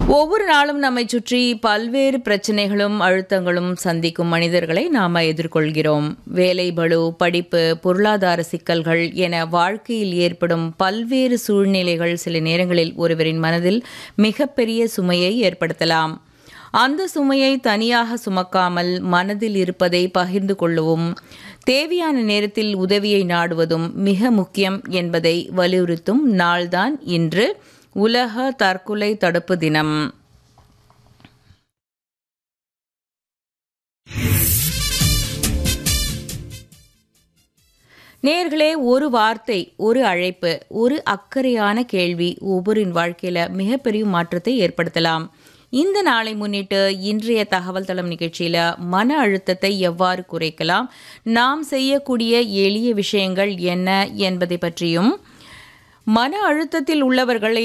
ஒவ்வொரு நாளும் நம்மை சுற்றி பல்வேறு பிரச்சனைகளும் அழுத்தங்களும் சந்திக்கும் மனிதர்களை நாம் எதிர்கொள்கிறோம் வேலை பளு படிப்பு பொருளாதார சிக்கல்கள் என வாழ்க்கையில் ஏற்படும் பல்வேறு சூழ்நிலைகள் சில நேரங்களில் ஒருவரின் மனதில் மிகப்பெரிய சுமையை ஏற்படுத்தலாம் அந்த சுமையை தனியாக சுமக்காமல் மனதில் இருப்பதை பகிர்ந்து கொள்ளவும் தேவையான நேரத்தில் உதவியை நாடுவதும் மிக முக்கியம் என்பதை வலியுறுத்தும் நாள்தான் இன்று உலக தற்கொலை தடுப்பு தினம் நேர்களே ஒரு வார்த்தை ஒரு அழைப்பு ஒரு அக்கறையான கேள்வி ஒவ்வொரின் வாழ்க்கையில் மிகப்பெரிய மாற்றத்தை ஏற்படுத்தலாம் இந்த நாளை முன்னிட்டு இன்றைய தகவல் தளம் நிகழ்ச்சியில் மன அழுத்தத்தை எவ்வாறு குறைக்கலாம் நாம் செய்யக்கூடிய எளிய விஷயங்கள் என்ன என்பதை பற்றியும் மன அழுத்தத்தில் உள்ளவர்களை